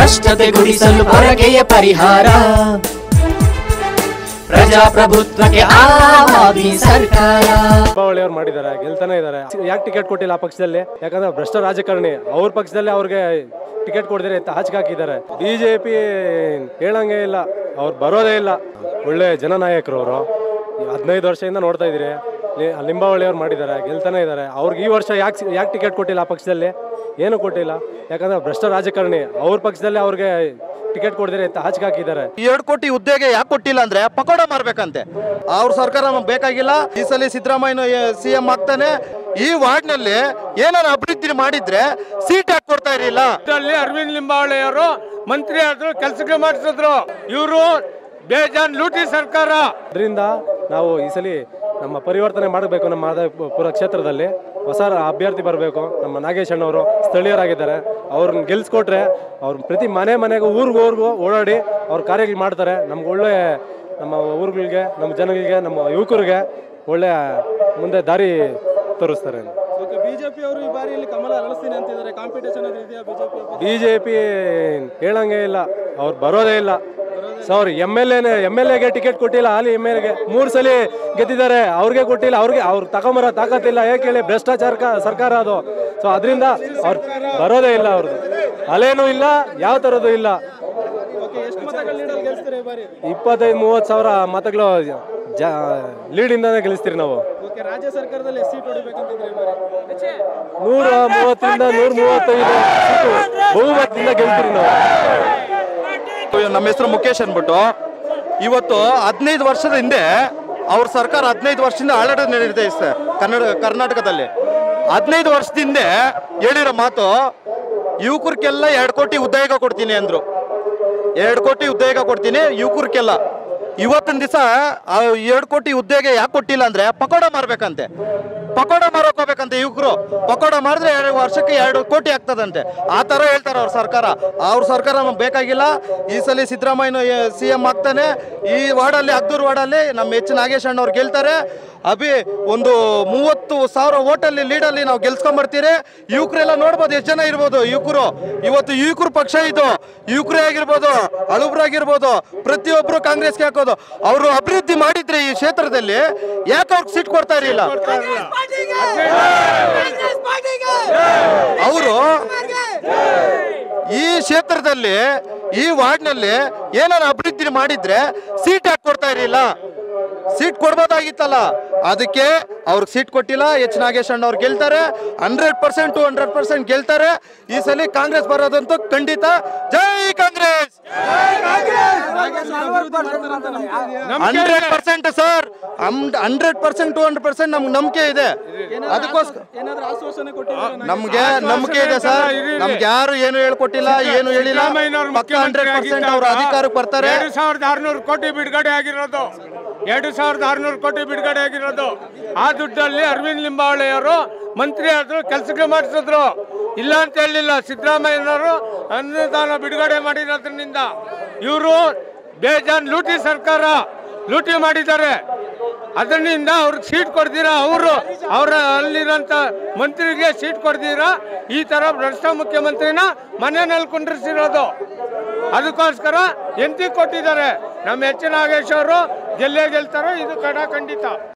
ಭ್ರಷ್ಟತೆ ಗುಡಿಸಲು ಪೊರಕೆಯ ಪರಿಹಾರ ಪ್ರಜಾಪ್ರಭುತ್ವಕ್ಕೆ ಆವಾದಿ ಸರ್ಕಾರ ದೀಪಾವಳಿ ಅವ್ರು ಮಾಡಿದ್ದಾರೆ ಗೆಲ್ತಾನೆ ಇದ್ದಾರೆ ಯಾಕೆ ಟಿಕೆಟ್ ಕೊಟ್ಟಿಲ್ಲ ಆ ಪಕ್ಷದಲ್ಲಿ ಯಾಕಂದ್ರೆ ಭ್ರಷ್ಟ ರಾಜಕಾರಣಿ ಅವ್ರ ಪಕ್ಷದಲ್ಲಿ ಅವ್ರಿಗೆ ಟಿಕೆಟ್ ಕೊಡಿದ್ರೆ ಹಾಚಿಗೆ ಹಾಕಿದ್ದಾರೆ ಬಿಜೆಪಿ ಹೇಳಂಗೆ ಇಲ್ಲ ಅವ್ರು ಬರೋದೇ ಇಲ್ಲ ಒಳ್ಳೆ ಜನನಾಯಕರು ಅವರು ಹದಿನೈದು ವರ್ಷದಿಂದ ನೋಡ್ತಾ ಇದ್ದೀರಿ ಲಿ- ಲಿಂಬಾವಳಿ ಅವ್ರು ಮಾಡಿದ್ದಾರೆ ಗೆಲ್ತಾನೆ ಇದ್ದಾರೆ ಅವ್ರಿಗೆ ಈ ವರ್ಷ ಯಾಕೆ ಯಾಕೆ ಟಿಕೆಟ್ ಕೊಟ್ಟಿಲ್ಲ ಆ ಪಕ್ಷದಲ್ಲಿ ಏನು ಕೊಟ್ಟಿಲ್ಲ ಯಾಕಂದ್ರೆ ಭ್ರಷ್ಟ ರಾಜಕಾರಣಿ ಅವ್ರ ಪಕ್ಷದಲ್ಲಿ ಅವ್ರಿಗೆ ಟಿಕೆಟ್ ಕೊಡಿದ್ರೆ ಹಾಚಿಗೆ ಹಾಕಿದ್ದಾರೆ ಎರಡು ಕೋಟಿ ಹುದ್ದೆಗೆ ಯಾಕೆ ಕೊಟ್ಟಿಲ್ಲ ಅಂದ್ರೆ ಪಕೋಡ ಮಾರ್ಬೇಕಂತೆ ಅವ್ರ ಸರ್ಕಾರ ನಮ್ಗೆ ಬೇಕಾಗಿಲ್ಲ ಈ ಸಲ ಸಿದ್ದರಾಮಯ್ಯ ಸಿ ಎಂ ಆಗ್ತಾನೆ ಈ ವಾರ್ಡ್ನಲ್ಲಿ ಏನಾರ ಅಭಿವೃದ್ಧಿ ಮಾಡಿದ್ರೆ ಸೀಟ್ ಯಾಕೆ ಕೊಡ್ತಾ ಇರಲಿಲ್ಲ ಅಲ್ಲಿ ಅರವಿಂದ್ ಲಿಂಬಾವಳಿ ಅವರು ಮಂತ್ರಿ ಆದ್ರು ಕೆಲಸಕ್ಕೆ ಮಾಡಿಸಿದ್ರು ಇವರು ಬೇಜಾನ್ ಲೂಟಿ ಸರ್ಕಾರ ಅದರಿಂದ ನಾವು ಈ ಸಲ ನಮ್ಮ ಪರಿವರ್ತನೆ ಮಾಡಬೇಕು ನಮ್ಮ ಮಾದಾಪುರ ಕ್ಷೇತ್ರದಲ್ಲಿ ಹೊಸ ಅಭ್ಯರ್ಥಿ ಬರಬೇಕು ನಮ್ಮ ನಾಗೇಶ್ ಅಣ್ಣವರು ಸ್ಥಳೀಯರಾಗಿದ್ದಾರೆ ಅವ್ರನ್ನ ಗೆಲ್ಸ್ಕೊಟ್ರೆ ಅವ್ರು ಪ್ರತಿ ಮನೆ ಮನೆಗೂ ಊರಿಗೂ ಊರಿಗೂ ಓಡಾಡಿ ಅವ್ರ ಕಾರ್ಯಗಳು ಮಾಡ್ತಾರೆ ನಮ್ಗೆ ಒಳ್ಳೆ ನಮ್ಮ ಊರುಗಳಿಗೆ ನಮ್ಮ ಜನಗಳಿಗೆ ನಮ್ಮ ಯುವಕರಿಗೆ ಒಳ್ಳೆ ಮುಂದೆ ದಾರಿ ತೋರಿಸ್ತಾರೆ ಬಿಜೆಪಿ ಅವರು ಈ ಬಾರಿ ಇಲ್ಲಿ ಕಮಲ ಅರಳಿಸ್ತೀನಿ ಅಂತಿದ್ದಾರೆ ಕಾಂಪಿಟೇಷನ್ ಅದು ಇದೆಯಾ ಬಿಜೆಪಿ ಬಿ ಜೆ ಪಿ ಹೇಳಂಗೆ ಇಲ್ಲ ಅವ್ರು ಬರೋದೇ ಇಲ್ಲ ಸೊ ಅವ್ರು ಎಮ್ ಎಲ್ ಎನೆ ಎಮ್ ಎಲ್ ಎಗೆ ಟಿಕೆಟ್ ಕೊಟ್ಟಿಲ್ಲ ಹಾಲಿ ಎಮ್ ಎಲ್ ಎಗೆ ಮೂರು ಸಲ ಗೆದ್ದಿದ್ದಾರೆ ಅವ್ರಿಗೆ ಕೊಟ್ಟಿಲ್ಲ ಅವ್ರಿಗೆ ಅವ್ರು ತಗೊಂಬರೋ ತಾಕತ್ತಿಲ್ಲ ಏಕೆ ಹೇಳಿ ಭ್ರಷ್ಟಾಚಾರ ಕ- ಸರ್ಕಾರ ಅದು ಸೊ ಅದರಿಂದ ಅವ್ರು ಬರೋದೇ ಇಲ್ಲ ಅವ್ರದ್ದು ಅಲೇನೂ ಇಲ್ಲ ಯಾವ ಥರದ್ದು ಇಲ್ಲ ಓಕೆ ಎಷ್ಟು ಮತಗಳ ಲೀಡಲ್ಲಿ ಗೆಲ್ಸ್ತಾರೆ ಈ ಬಾರಿ ಇಪ್ಪತ್ತೈದು ಮೂವತ್ತು ಸಾವಿರ ಮತಗಳು ಜಾ ಲೀಡಿಂದಾನೇ ಗೆಲ್ಲಿಸ್ತೀರಿ ನಾವು ಓಕೆ ರಾಜ್ಯ ಸರ್ಕಾರದಲ್ಲಿ ಎಷ್ಟು ಸೀಟ್ ಹೊಡಿಬೇಕಂತಿದ್ರೆ ಈ ಬಾರಿ ನೂರ ಮೂವತ್ತರಿಂದ ನೂರ ಮೂವತ್ತೈದು ಸೀಟು ಬಹುಮತದಿಂದ ಗೆಲ್ತೀರಿ ನಾವು ನಮ್ಮ ಹೆಸರು ಮುಖೇಶ್ ಅನ್ಬಿಟ್ಟು ಇವತ್ತು ಹದಿನೈದು ವರ್ಷದ ಹಿಂದೆ ಅವ್ರ ಸರ್ಕಾರ ಹದಿನೈದು ವರ್ಷದಿಂದ ಆಡಳಿತ ನಿರ್ವಹಿಸುತ್ತೆ ಕನ್ನಡ ಕರ್ನಾಟಕದಲ್ಲಿ ಹದಿನೈದು ವರ್ಷದಿಂದ ಹೇಳಿರೋ ಮಾತು ಯುವಕರಿಗೆಲ್ಲ ಎರಡು ಕೋಟಿ ಉದ್ಯೋಗ ಕೊಡ್ತೀನಿ ಅಂದ್ರು ಎರಡು ಕೋಟಿ ಉದ್ಯೋಗ ಕೊಡ್ತೀನಿ ಯುವಕರಿಗೆಲ್ಲ ಇವತ್ತಿನ ದಿವಸ ಎರಡು ಕೋಟಿ ಉದ್ಯೋಗ ಯಾಕೆ ಕೊಟ್ಟಿಲ್ಲ ಅಂದ್ರೆ ಪಕೋಡ ಮಾರ್ಬೇಕಂತೆ ಪಕೋಡ ಮಾರೋಕ್ ಹೋಗ್ಬೇಕಂತೆ ಯುವಕರು ಪಕೋಡ ಮಾಡಿದ್ರೆ ಎರಡು ವರ್ಷಕ್ಕೆ ಎರಡು ಕೋಟಿ ಆಗ್ತದಂತೆ ಆ ಥರ ಹೇಳ್ತಾರೆ ಅವ್ರ ಸರ್ಕಾರ ಅವ್ರ ಸರ್ಕಾರ ನಮ್ಗೆ ಬೇಕಾಗಿಲ್ಲ ಈ ಸಲ ಸಿದ್ದರಾಮಯ್ಯ ಸಿ ಎಂ ಆಗ್ತಾನೆ ಈ ವಾರ್ಡಲ್ಲಿ ಅಗ್ದೂರ್ ವಾರ್ಡಲ್ಲಿ ನಮ್ಮ ಎಚ್ ನಾಗೇಶ್ ಅಣ್ಣವ್ರು ಗೆಲ್ತಾರೆ ಅಭಿ ಒಂದು ಮೂವತ್ತು ಸಾವಿರ ಓಟಲ್ಲಿ ಲೀಡಲ್ಲಿ ನಾವು ಗೆಲ್ಸ್ಕೊಂಬರ್ತೀರಿ ಯುವಕರೆಲ್ಲ ನೋಡ್ಬೋದು ಎಷ್ಟು ಜನ ಇರ್ಬೋದು ಯುವಕರು ಇವತ್ತು ಯುವಕರು ಪಕ್ಷ ಇದು ಯುವಕರೇ ಆಗಿರ್ಬೋದು ಅಳುಬ್ರಾಗಿರ್ಬೋದು ಪ್ರತಿಯೊಬ್ಬರು ಕಾಂಗ್ರೆಸ್ಗೆ ಹಾಕೋದು ಅವರು ಅಭಿವೃದ್ಧಿ ಮಾಡಿದ್ರೆ ಈ ಕ್ಷೇತ್ರದಲ್ಲಿ ಯಾಕೆ ಅವ್ರಿಗೆ ಸೀಟ್ ಕೊಡ್ತಾ ಇರಲಿಲ್ಲ ಅವರು ಈ ಕ್ಷೇತ್ರದಲ್ಲಿ ಈ ವಾರ್ಡ್ನಲ್ಲಿ ಏನಾರ ಅಭಿವೃದ್ಧಿ ಮಾಡಿದ್ರೆ ಸೀಟ್ ಯಾಕೆ ಕೊಡ್ತಾ ಇರಲಿಲ್ಲ ಸೀಟ್ ಕೊಡ್ಬೋದಾಗಿತ್ತಲ್ಲ ಅದಕ್ಕೆ ಅವ್ರಿಗೆ ಸೀಟ್ ಕೊಟ್ಟಿಲ್ಲ ಎಚ್ ನಾಗೇಶ್ ಅಣ್ಣ ಅವ್ರು ಗೆಲ್ತಾರೆ hundred percent to hundred percent ಗೆಲ್ತಾರೆ ಈ ಸಲ ಕಾಂಗ್ರೆಸ್ ಬರೋದಂತೂ ಖಂಡಿತ ಜೈ Congress hundred percent sir hundred percent to hundred percent ನಮ್ಗೆ ನಂಬಿಕೆ ಇದೆ ಅದಕ್ಕೋಸ್ಕರ ಏನಾದ್ರೂ ಆಶ್ವಾಸನೆ ಕೊಟ್ಟಿದ್ದಾರೆ ನಮ್ಗೆ ನಂಬಿಕೆ ಇದೆ ಸರ್ ನಮ್ಗೆ ಯಾರು ಏನು ಹೇಳ್ಕೊಟ್ಟಿಲ್ಲ ಏನು ಹೇಳಿಲ್ಲ ಪಕ್ಕ ಹಂಡ್ರೆಡ್ ಪರ್ಸೆಂಟ್ ಅವ್ರ ಅಧಿಕಾರಕ್ಕೆ ಬರ್ತಾರೆ ಎರಡು ಸಾವಿರದ ಆರ್ನೂರು ಕೋಟಿ ಬಿಡುಗಡೆ ಆಗಿರೋದು ಎರಡು ಸಾವಿರದ ಆರ್ನೂರು ಕೋಟಿ ಬಿಡುಗಡೆ ಆಗಿರೋದು ಆ ದುಡ್ಡಲ್ಲಿ ಅರವಿಂದ್ ಲಿಂಬಾವಳಿ ಅವರು ಮಂತ್ರಿ ಆದ್ರು ಕೆಲಸಕ್ಕೆ ಮಾಡಿಸಿದ್ರು ಇಲ್ಲ ಅಂತ ಹೇಳಿಲ್ಲ ಸಿದ್ದರಾಮಯ್ಯನವರು ಅನುದಾನ ಬಿಡುಗಡೆ ಮಾಡಿರೋದ್ರಿಂದ ಇವರು ಬೇಜಾನ್ ಲೂಟಿ ಸರ್ಕಾರ ಲೂಟಿ ಮಾಡಿದ್ದಾರೆ ಅದರಿಂದ ಅವ್ರಿಗೆ ಸೀಟ್ ಕೊಡ್ತೀರಾ ಅವರು ಅವರ ಅಲ್ಲಿರೋಂಥ ಮಂತ್ರಿಗೆ ಸೀಟ್ ಕೊಡ್ತೀರಾ ಈ ಥರ ಭ್ರಷ್ಟ ಮುಖ್ಯಮಂತ್ರಿನ ಮನೆಯಲ್ಲಿ ಕುಂಡ್ರಿಸಿರೋದು ಅದಕ್ಕೋಸ್ಕರ ಎಂತಿ ಕೊಟ್ಟಿದ್ದಾರೆ ನಮ್ಮ ಎಚ್ ನಾಗೇಶ್ ಅವರು ಗೆಲ್ಲೇ ಗೆಲ್ತಾರೋ ಇದು ಕಡ ಖಂಡಿತ